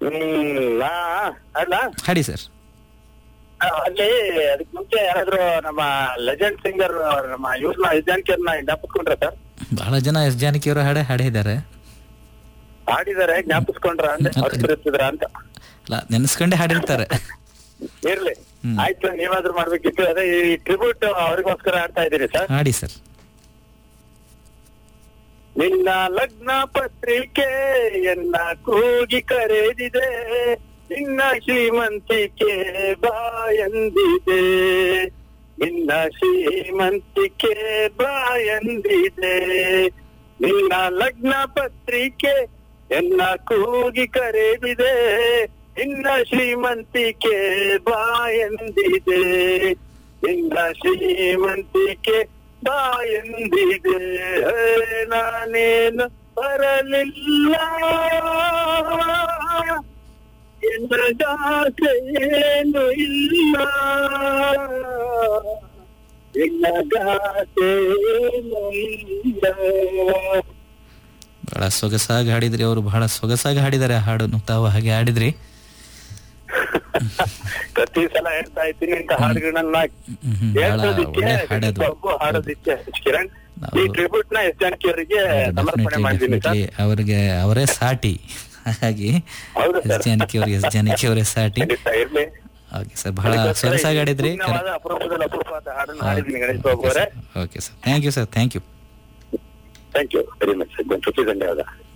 ಹ್ಮ್ ನಾ ಅಲ್ಲ ಹಾಡಿ ಸರ್ ಅಲ್ಲಿ ಅದಕ್ಕೆ ಮುಂಚೆ ಯಾರಾದ್ರೂ ನಮ್ಮ ಲೆಜೆಂಡ್ ಸಿಂಗರ್ ನಮ್ಮ ಇವ್ರನ್ನ ಜಾನಕಿಯವ್ರನ್ನ ಜ್ಞಾಪಿಸ್ಕೊಂಡ್ರ ಸರ್ ಬಹಳ ಜನ ಎಸ್ ಜಾನಕಿಯವರು ಹಾಡೆ ಹಾಡಿದ್ದಾರೆ ಹಾಡಿದಾರೆ ಜ್ಞಾಪಿಸ್ಕೊಂಡ್ರ ಅಂತ ಅವ್ರ ಅಂತ ಅಲ್ಲ ನೆನೆಸ್ಕೊಂಡೇ ಹಾಡಿರ್ತಾರೆ ಇರ್ಲಿ ಹ್ಮ್. ಆಯ್ತು ನೀವಾದ್ರೂ ಮಾಡ್ಬೇಕಿತ್ತು ಅದೇ ಈ ಟ್ರಿಬ್ಯೂಟ್ ಅವ್ರಿಗೋಸ್ಕರ ಆಡ್ತಾ ಇದ್ದೀರಿ ಸರ್ ಹಾಡಿ ಸರ್ ನಿನ್ನ ಲಗ್ನ ಪತ್ರಿಕೆ ಎನ್ನ ಕೂಗಿ ಕರೆದಿದೆ ನಿನ್ನ ಶ್ರೀಮಂತಿಕೆ ಬಾಯಂದಿದೆ ನಿನ್ನ ಶ್ರೀಮಂತಿಕೆ ಬಾಯಂದಿದೆ ನಿನ್ನ ಲಗ್ನ ಪತ್ರಿಕೆ ಎನ್ನ ಕೂಗಿ ಕರೆದಿದೆ ನಿನ್ನ ಶ್ರೀಮಂತಿಕೆ ಬಾಯಂದಿದೆ ನಿನ್ನ ಶ್ರೀಮಂತಿಕೆ ಬಾಯಂದಿದೆ ನಾನೇನು ಬರಲಿಲ್ಲ ಎನ್ನದಾಸೇನು ಇಲ್ಲ ಎನ್ನದಾಸೇನು ಇಲ್ಲ ಬಹಳ ಸೊಗಸಾಗಿ ಹಾಡಿದ್ರಿ ಅವರು ಬಹಳ ಸೊಗಸಾಗಿ ಹಾಡಿದ್ದಾರೆ ಆ ಹಾಡನ್ನು ತಾವು ಹಾಗೆ ಹಾಡಿದ್ರಿ ಪ್ರತಿ ಸಲ ಹೇಳ್ತಾ ಇದ್ದೀನಿ ಇಂತ ಹಾಡುಗಳನ್ನ ಹ್ಮ್, ಹ್ಮ್, ಬಹಳ ಹೇಳ್ಸೋದಿಕ್ಕೆ ಒಳ್ಳೆ ಹಾಡದು ಒಬ್ಬ ಹಾಡೋದಿಕ್ಕೆ ಕಿರಣ್ ನಾವು- ಈ ಟ್ರಿಬ್ಯೂಟ್ ನ ಎಸ್ ಜಾನಕಿ ಅವರಿಗೆ ಸಮರ್ಪಣೆ ಮಾಡಿದ್ದೀನಿ ಸರ್ ಡೆಫಿನೆಟ್ಲಿ ಅವರಿಗೆ ಅವರೇ ಸಾಟಿ ಹಾಗಾಗಿ ಹೌದು ಎಸ್ ಸರ್ ಜಾನಕಿ ಅವ್ರಿಗೆ ಎಸ್ ಜಾನಕಿ ಅವರೇ ಸಾಟಿ ಖಂಡಿತ ಇರ್ಲಿ ಓಕೆ ಸರ್ ಬಹಳ ಅದಕ್ಕೋಸ್ಕರ ಸೊಗಸಾಗಿ ಈ ಹಾಡಿದ್ರಿ ಪುಣ್ಯವಾದ ಅಪರೂಪದಲ್ಲಿ ಅಪರೂಪವಾದ ಹಾಡನ್ನು ಹಾಡಿದ್ದೀನಿ ಗಣೇಶ್ ಬಾಬು ಅವರೇ okay sir thank you sir thank you thank you very much ಪ್ರತಿ ಧನ್ಯವಾದ